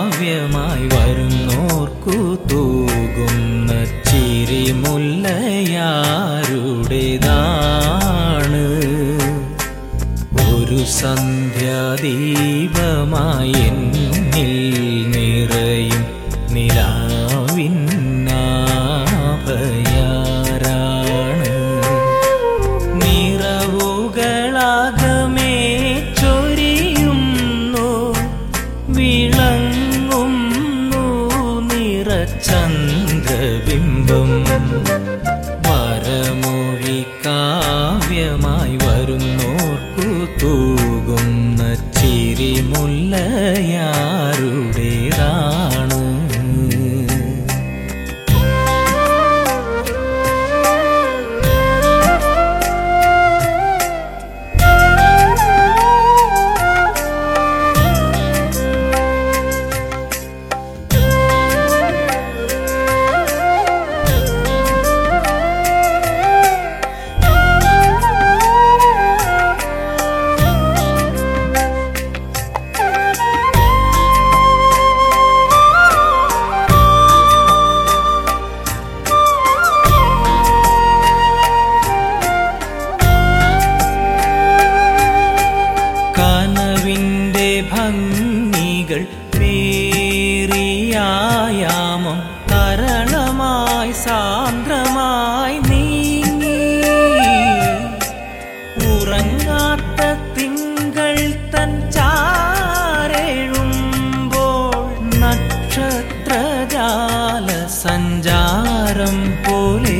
കാവ്യമായി വരുന്നോർക്കു തൂകുന്ന ചിരിമുല്ലയാരുടേതാണ് ഒരു സന്ധ്യാദീപമായി എന്നിൽ നിറയും നിലാവിന്നാഭയാരാണ് നിറവുകളാകമേ ചൊരിയുന്നു വിളങ്ങുന്നു നിറചന്ദ്രബിംബം വരമൊഴി കാവ്യമായി വരുന്നോർക്കു തൂകുന്ന ചിരിമുല്ലയാരുടേതാണ് കനവിൻ്റെ ഭംഗികൾ പേറിയായാമം തരളമായി സാന്ദ്രമായി നീങ്ങി ഉറങ്ങാത്ത തിങ്കൾ തൻ ചാരെഴുമ്പോൾ നക്ഷത്രജാല സഞ്ചാരം പോലെ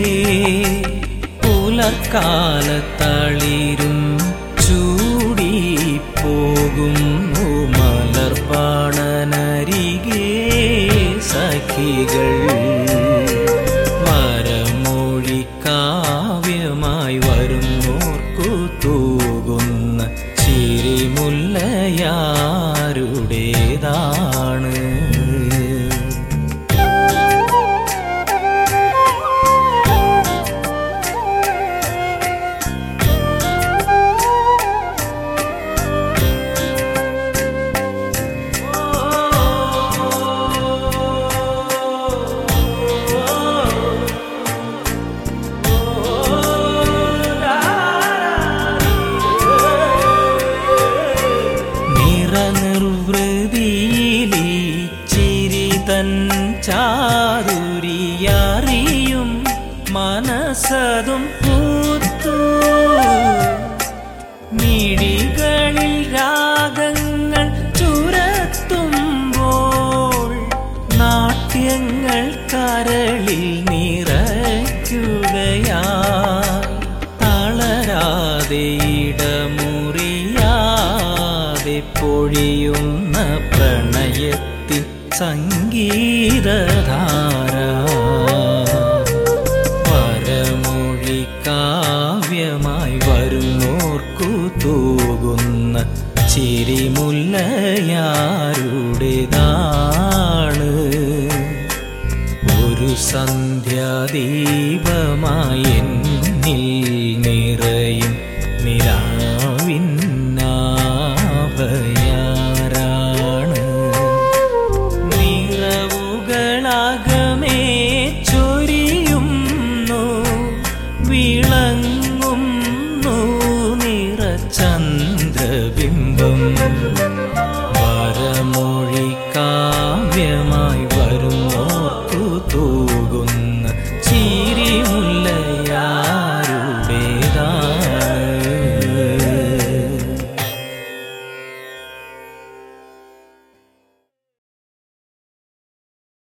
പുലർക്കാലത്തളിരും ചൂടി പോകുന്നു മലർപ്പാണനരികെ സഖികൾ വരമൊഴി കാവ്യമായി വരുന്നോർക്കു തൂകുന്ന ചിരിമുല്ലയാരുടേതാണ് നിറനിർവൃതിയിലീ ചിരി തൻ ചാതുരിയറിയും മനസ്സതും പൂത്തു മിഴികളിൽ രാഗങ്ങൾ ചുരത്തുമ്പോൾ നാട്യങ്ങൾ കരളിൽ നിറയ്ക്കുകയാ തളരാതെ ഇടമുറിയാതെ പൊഴിയുന്ന പ്രണയത്തിൻ സംഗീതധാര പരമൊഴി കാവ്യമായി വരുന്നോർക്കു തൂകുന്ന ചിരിമുല്ലയാരുടേതാണ് ഒരു സന്ധ്യാദീപമായി എന്നിൽ